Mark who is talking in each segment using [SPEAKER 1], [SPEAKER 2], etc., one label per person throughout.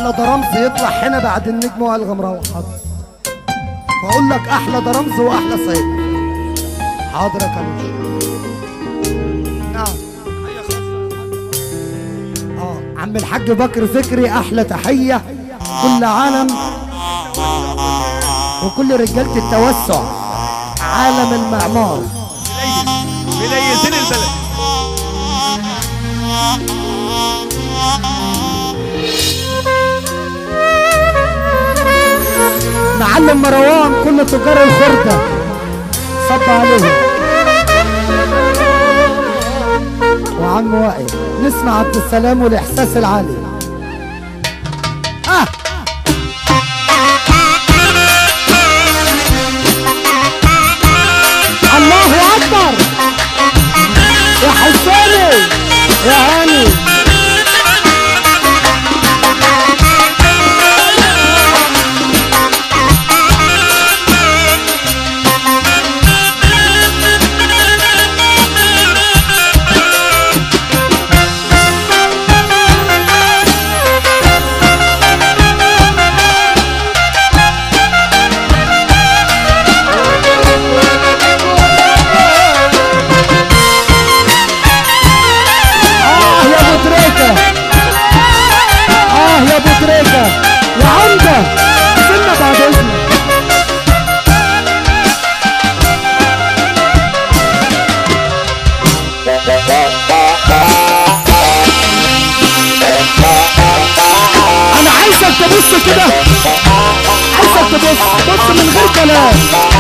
[SPEAKER 1] احلى درامز يطلع هنا بعد النجم والغى مروح حاضر واقول لك احلى درامز واحلى صيد حاضر يا كامل نعم اه عم الحاج بكر فكري احلى تحيه كل عالم وكل رجاله التوسع عالم المعمار
[SPEAKER 2] مليزين البلد
[SPEAKER 1] معلم مروان كل تجار الخردة صب عليهم وعم وائل نسمع عبد السلام والاحساس العالي آه. الله اكبر يا حسيني يا هاني اه يا ابو تريكه اه يا ابو تريكه يا عمده سنة بعد اذنك انا عايزك تبص كده عايزك تبص بص من غير كلام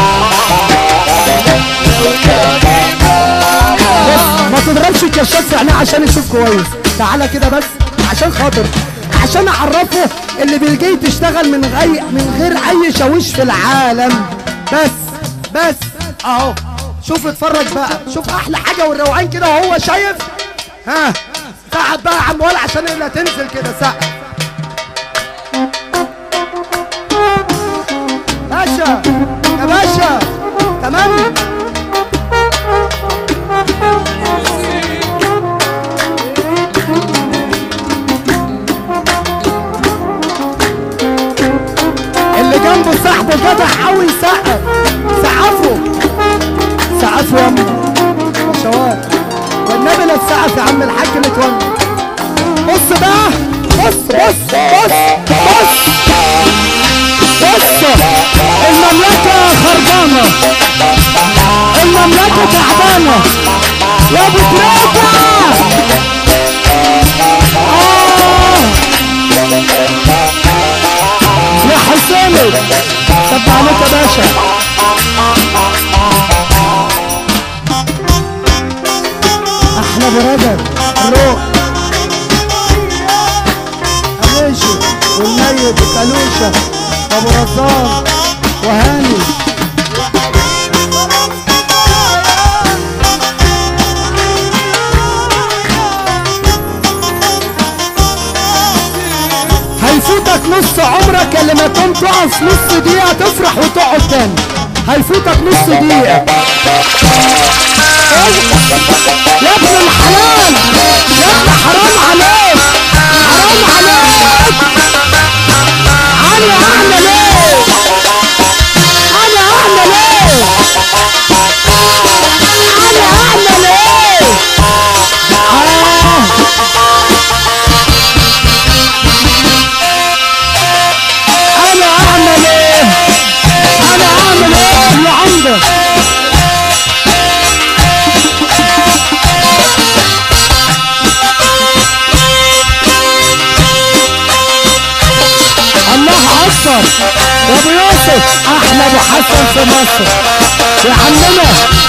[SPEAKER 1] بص ما تضربش الكشاف في عينيه عشان يشوف كويس تعالى كده بس عشان خاطر عشان اعرفه اللي بيجي تشتغل من غير من غير اي شاويش في العالم بس بس اهو شوف اتفرج بقى شوف احلى حاجه والروقان كده وهو شايف ها سقف بقى يا عم ولا عشان اللي هتنزل كده سقف باشا يا باشا تمام اللي جنبه صاحبه جدع قوي سقف سقفوا سقفوا يا امي شوال والنبي لا تسقف يا عم الحاج متولي بص بقى بص بص بص بص بص المملكة خربانة المملكة تعبانة يا ابو تريكة آه يا حسيني طب عليك يا باشا احلى برادر الروح اميشي والنيب وكالوشة وابو رزان وهاني هيفوتك نص عمرك اللي ما تقوم تقف نص دقيقة تفرح وتقعد تاني هيفوتك نص دقيقة يا ابن الحلال يا ابن حرام عليك حرام عليك انا اعمل ايه انا اعمل ايه انا اعمل ايه آه. انا اعمل ايه انا اعمل ايه اللي عندك الله اكبر يا ابو يوسف احلى ابو حسن في مصر يا عمنا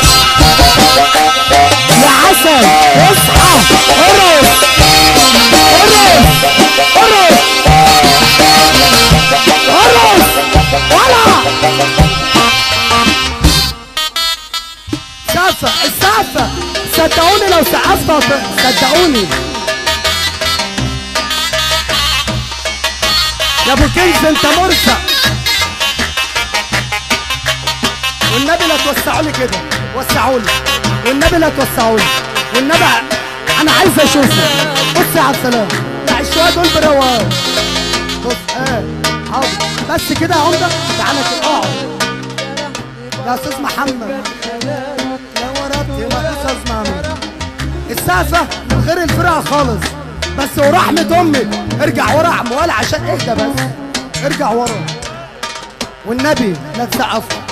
[SPEAKER 1] يا عسل اصحى ارقص ارقص ارقص ارقص ولا سقفة السقفة صدقوني لو سقفت هت- صدقوني يا ابو كنز انت مرزق والنبي لا توسعوا لي كده وسعوا لي والنبي لا توسعوا لي والنبي ع- انا عايز اشوفه بص يا عبد السلام لا الشويه دول بروقان بص اه حاضر بس كده يا عمده تعالى كده اقعد يا استاذ محمد يا وربتي ما استاذ محمد السقفه من غير الفرقه خالص بس ورحمه امي ارجع ورا يا عم ولا عشان اهدى بس ارجع ورا والنبي لا تسقفوا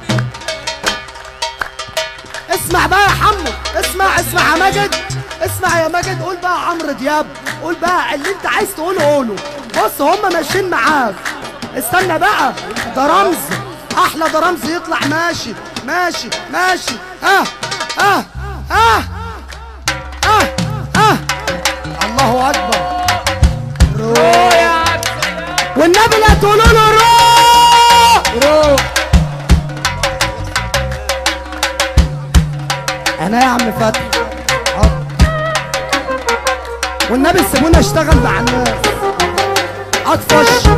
[SPEAKER 1] اسمع بقى يا حمو اسمع اسمع يا ماجد اسمع يا ماجد قول بقى عمرو دياب قول بقى اللي انت عايز تقوله قوله بص هم ماشيين معاك استنى بقى ده رمز احلى ده رمز يطلع ماشي ماشي ماشي اه اه اه اه اه الله اكبر روح والنبي لا تقولوا له روح روح انا يا عم فتحي حاضر. والنبي سيبونا اشتغل مع الناس اطفش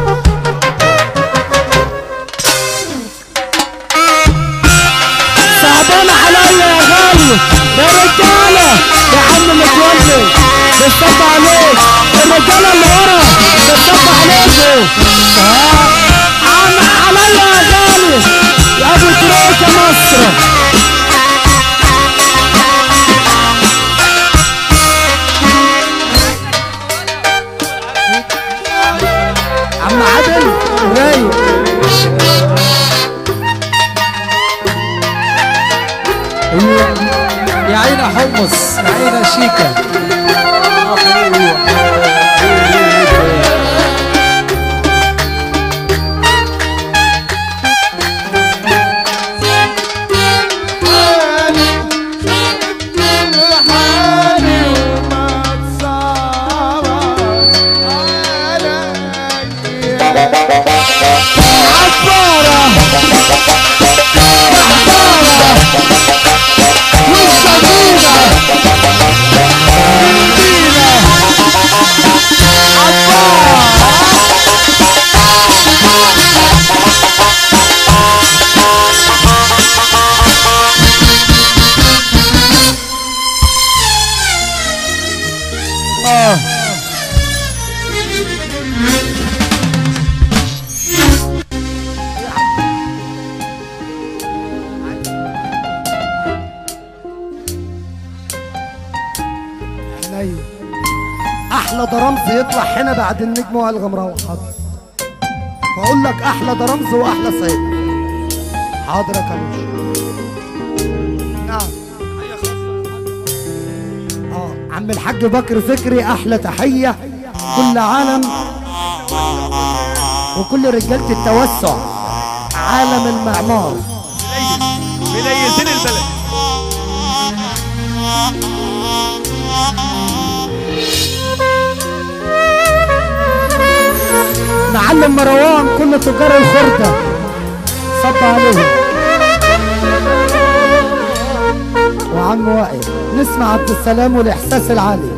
[SPEAKER 1] صعبان عليا يا غالي يا رجاله يا عم متولي بيصب عليك الرجاله اللي ورا بيصب عليكوا عم عليا يا غالي يا ابو تريكه مصر عم عادل رايق
[SPEAKER 3] يا عيني حمص يا عيني شيكا
[SPEAKER 1] عبارة محتارة مش شديدة جديدة عبارة اه حنين احلى ده رمز يطلع هنا بعد النجم والغى مروح حاضر بقول لك احلى ده رمز واحلى صيد حاضر يا كمش نعم اه عم الحاج بكر فكري احلى تحيه كل عالم وكل رجاله التوسع عالم المعمار
[SPEAKER 2] مليسين البلد
[SPEAKER 1] معلم مروان كل تجار الخردة صب عليهم وعم وائل نسمع عبد السلام والاحساس العالي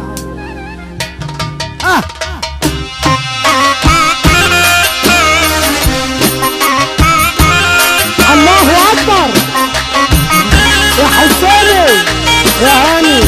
[SPEAKER 1] اه الله اكبر يا حسيني يا هاني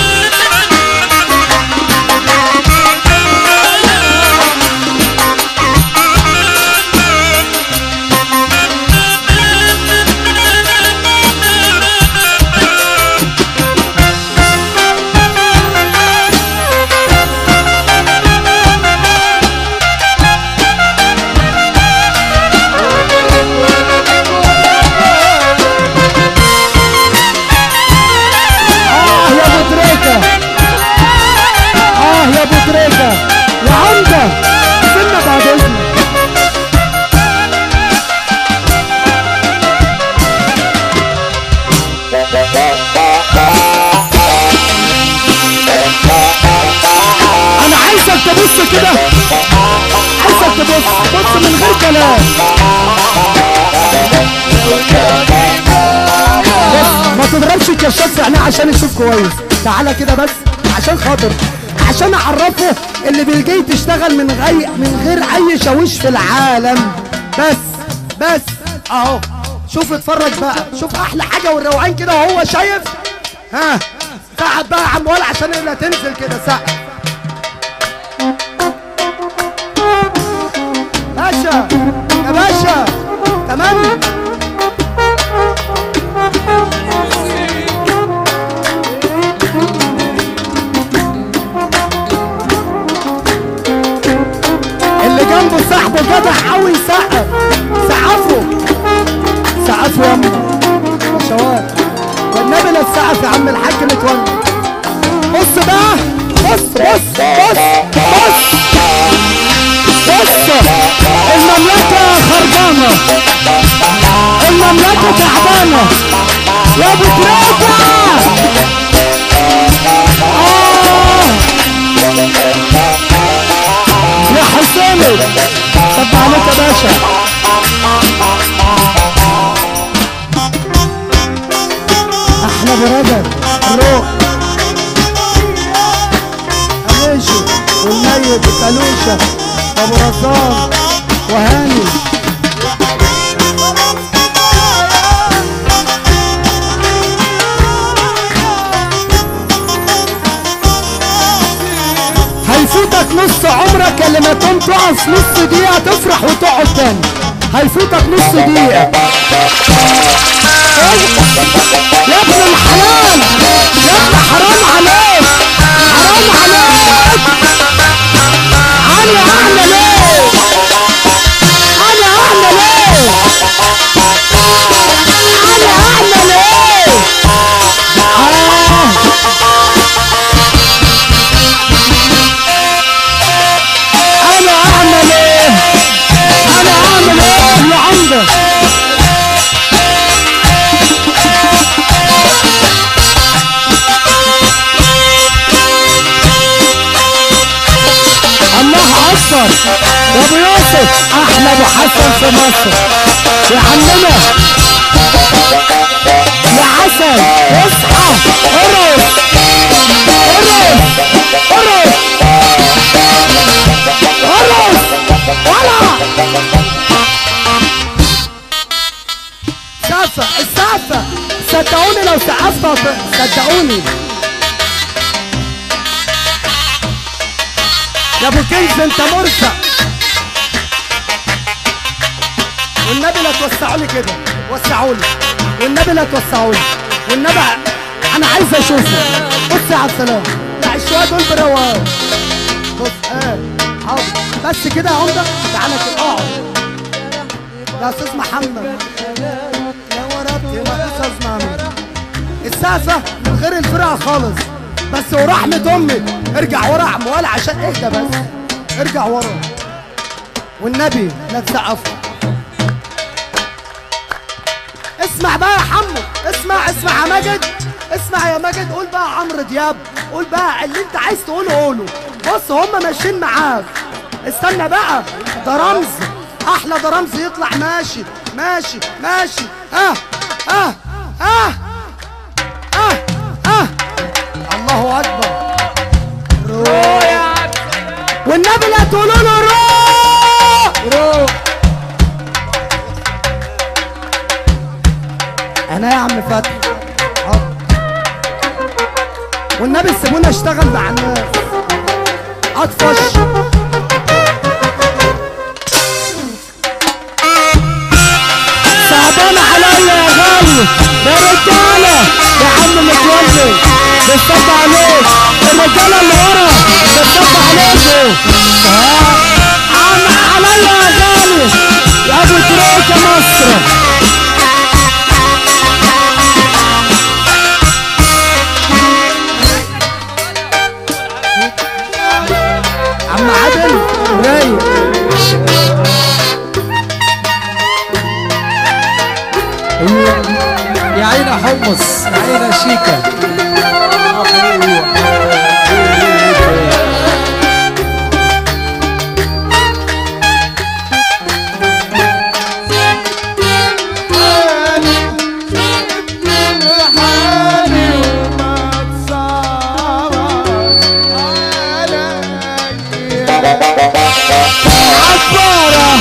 [SPEAKER 1] اه يا ابو تريكه اه يا ابو تريكه يا عمده سنة بعد اذنك انا عايزك تبص كده عايزك تبص بص من غير كلام بص ما تضربش الكشاف في عينيه عشان يشوف كويس تعالى كده بس عشان خاطر عشان اعرفه اللي بالجاي تشتغل من غير من غير اي شاويش في العالم بس بس اهو شوف اتفرج بقى شوف احلى حاجه والروقان كده وهو شايف ها ساعد بقى يا عم ولا عشان لا تنزل كده ساعد باشا يا باشا تمام اللي جنبه صاحبه جدع قوي سقف سقفوا سقفوا يا امي بشوات والنبي لا تسقف يا عم الحاج متولي بص بقى بص بص بص بص بص المملكة خربانة المملكة تعبانة يا ابو تريكة آه يا حسامي طب عليك يا باشا احلى برادر الروح اميشو والميت كالوشة ابو رزاق وهاني هيفوتك نص عمرك اللي ما تقوم تقف نص دقيقة تفرح وتقعد تاني هيفوتك نص دقيقة يا ابن الحلال يا ابن حرام عليك حرام عليك انا اعمل ايه انا اعمل ايه انا اعمل ايه آه. انا اعمل ايه انا اعمل ايه اللي عندك الله اكبر يا ابو يوسف احلى ابو حسن في مصر يا عمنا يا عسل اصحى ارقص ارقص ارقص ارقص ولا سقفة السقفة صدقوني لو سقفت هت- صدقوني يا ابو كنز انت مرسى والنبي لا توسعوا لي كده وسعوا لي والنبي لا توسعوا لي والنبي انا عايز اشوفه بص على السلام لا الشويه دول بروقان بص اه حاضر بس كده يا عمده تعالى كده اقعد يا استاذ محمد يا وربتي ما استاذ محمد السقفه من غير الفرقه خالص بس ورحمه امي ارجع ورا يا عم ولا عشان اهدى بس ارجع ورا والنبي لا تسقفوا اسمع بقى يا حمو اسمع اسمع يا ماجد اسمع يا ماجد قول بقى عمرو دياب قول بقى اللي انت عايز تقوله قوله بص هم ماشيين معاك استنى بقى ده رمز احلى ده رمز يطلع ماشي ماشي ماشي اه اه اه اه اه الله اكبر روح والنبي لا تقولوا له روح روح انا يا عم فتحي حاضر. والنبي سيبونا اشتغل مع الناس اطفش صعبان عليا يا غالي يا رجاله يا عم متولي بيصب عليك الرجاله اللي ورا بيصب عليكوا عم عليا يا غالي يا ابو تريك يا مصر عم عادل رايق
[SPEAKER 3] يا عيني حمص يا عيني شيكا
[SPEAKER 1] عبارة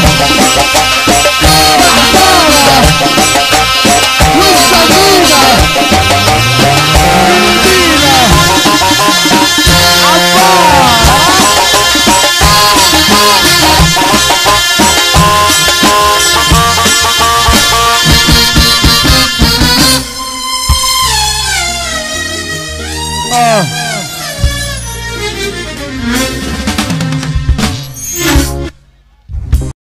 [SPEAKER 1] عبارة والسمينة جميلة
[SPEAKER 2] الله